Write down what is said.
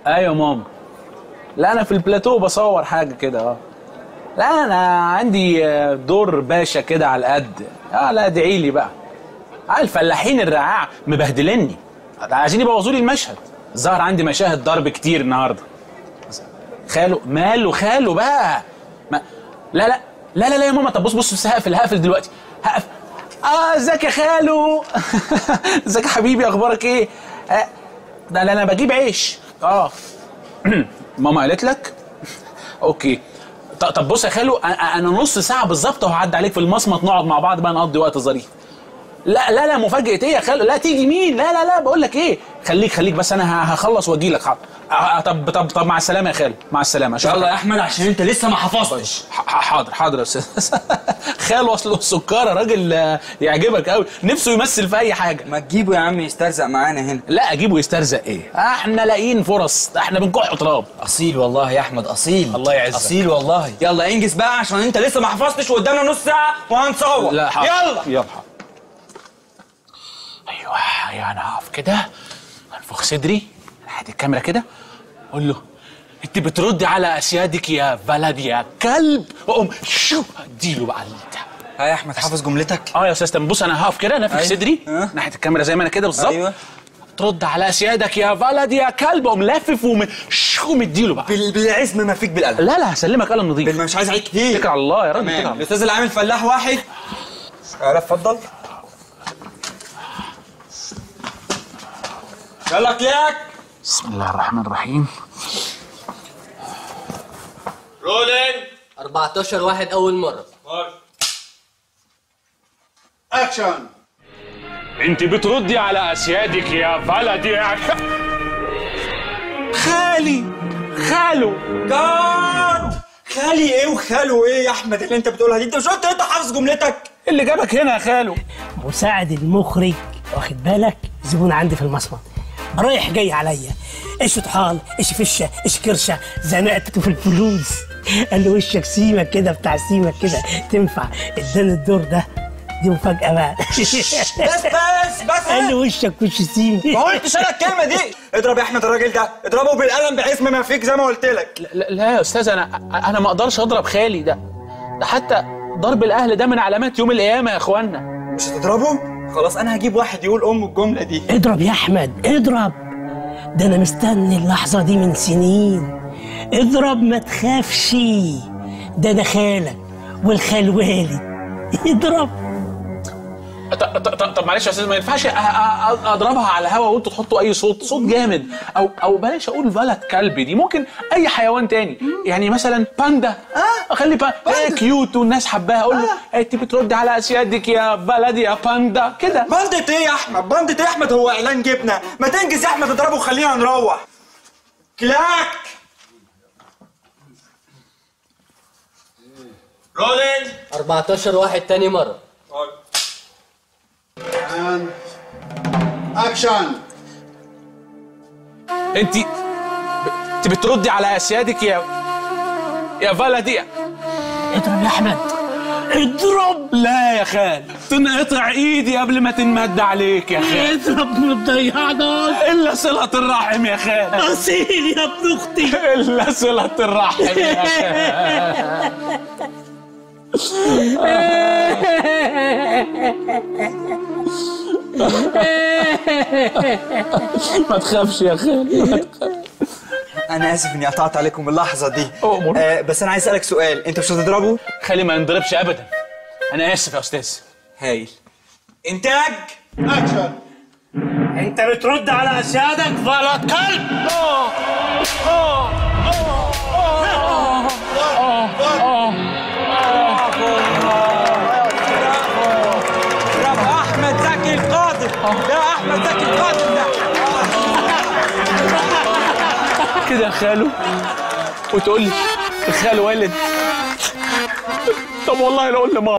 ايوه ماما لا انا في البلاتو بصور حاجه كده اه لا انا عندي آه، دور باشا كده على القد اه لا ادعي لي بقى آه، الفلاحين الرعاع مبهدلني عايزين يبوظوا لي المشهد الظاهر عندي مشاهد ضرب كتير النهارده خاله ماله خاله بقى ما لا لا لا لا, لا يا ماما طب بص بص بص هقفل هقفل دلوقتي هقفل اه ازيك يا خالو ازيك يا حبيبي اخبارك ايه آه ده لا انا بجيب عيش اه ماما قالت لك اوكي ط- طب بص يا خالو أ- أ- انا نص ساعه بالظبط وهعدي عليك في المصمت نقعد مع بعض بقى نقضي وقت ظريف لا لا لا مفاجأة ايه يا خالو لا تيجي مين لا لا لا بقول لك ايه خليك خليك بس انا ه- هخلص واجي لك حاضر آه، آه، طب طب طب مع السلامه يا خالو مع السلامه أشوفك. يلا يا احمد عشان انت لسه ما حفظتش ح- ح- حاضر حاضر يا استاذ خالو اصله السكاره راجل آه، يعجبك قوي نفسه يمثل في اي حاجه ما تجيبه يا عم يسترزق معانا هنا لا اجيبه يسترزق ايه احنا لاقيين فرص ده احنا بنكح تراب اصيل والله يا احمد اصيل الله يعزك. اصيل والله يلا انجز بقى عشان انت لسه ما حفظتش وقدامنا نص ساعه وهنصور لا حاضر يلا يلا حاضر ايوه ايوه انا هقف كده انفخ صدري ناحيه الكاميرا كده اقول له انت بتردي على اسيادك يا بلد يا كلب واقوم شو اديله بقى البتاع ها يا احمد حافظ جملتك اه يا استاذ تمام بص انا هقف كده نافخ أيوة. صدري أه. ناحيه الكاميرا زي ما انا كده بالظبط أيوة. ترد على اسيادك يا بلد يا كلب اقوم لافف وم شو مديله بقى بال... بالعزم ما فيك بالقلب لا لا هسلمك قلم نظيف بال... مش عايز عليك كتير اتكل على الله يا راجل اتكل على تمام الله الاستاذ اللي عامل فلاح واحد يلا اتفضل يلا كلاك بسم الله الرحمن الرحيم رولينج 14 واحد أول مرة اكشن انت بتردي على اسيادك يا بلد يا ك... خالي خالو جاد خالي ايه وخالو ايه يا احمد اللي انت بتقولها دي انت مش قلت انت حافظ جملتك اللي جابك هنا يا خالو مساعد المخرج واخد بالك زبون عندي في المصمت رايح جاي عليا ايش طحال ايش فشه ايش كرشه زنقته في الفلوس قال له وشك سيمك كده بتاع سيمك كده تنفع اداني الدور ده دي مفاجأة بقى بس بس بس قال له وشك وش سيمي ما قلتش انا الكلمه دي اضرب يا احمد الراجل ده اضربه بالقلم بعزم ما فيك زي ما قلت لك لا, لا يا استاذ انا انا ما اقدرش اضرب خالي ده ده حتى ضرب الاهل ده من علامات يوم القيامه يا اخوانا مش هتضربه خلاص انا هجيب واحد يقول ام الجمله دي اضرب يا احمد اضرب ده انا مستني اللحظة دي من سنين اضرب ما تخافش ده انا خالك والخال والد اضرب ط- ط- ط- طب معلش يا استاذ ما ينفعش أ- أ- أ- اضربها على الهوا وانتوا تحطوا اي صوت صوت جامد او او بلاش اقول ولد كلب دي ممكن اي حيوان تاني يعني مثلا باندا اه اخلي با... هي كيوت والناس حباها اقول له انت بتردي على اسيادك يا بلدي يا باندا كده بندة ايه يا احمد بندة ايه يا احمد هو اعلان جبنه ما تنجز يا احمد اضربه وخلينا نروح كلاك رولينج 14 واحد تاني مرة اكشن انت ب... انت بتردي على اسيادك يا يا بلدي اضرب يا احمد اضرب لا يا خال تنقطع ايدي قبل ما تنمد عليك يا خال اضرب مضيعنا الا صلة الرحم يا خال اصيل يا ابن اختي الا صلة الرحم يا خال ما تخافش يا خال انا اسف اني قطعت عليكم اللحظه دي أؤمر. آه بس انا عايز اسالك سؤال انت مش هتضربه خالي ما ينضربش ابدا انا اسف يا استاذ هايل انتاج اكشن انت بترد على اسيادك فلا كلب برافو احمد زكي القادم ده احمد زكي القادم ده كده يا خالو وتقول لي الخال والد طب والله لو قلنا ماما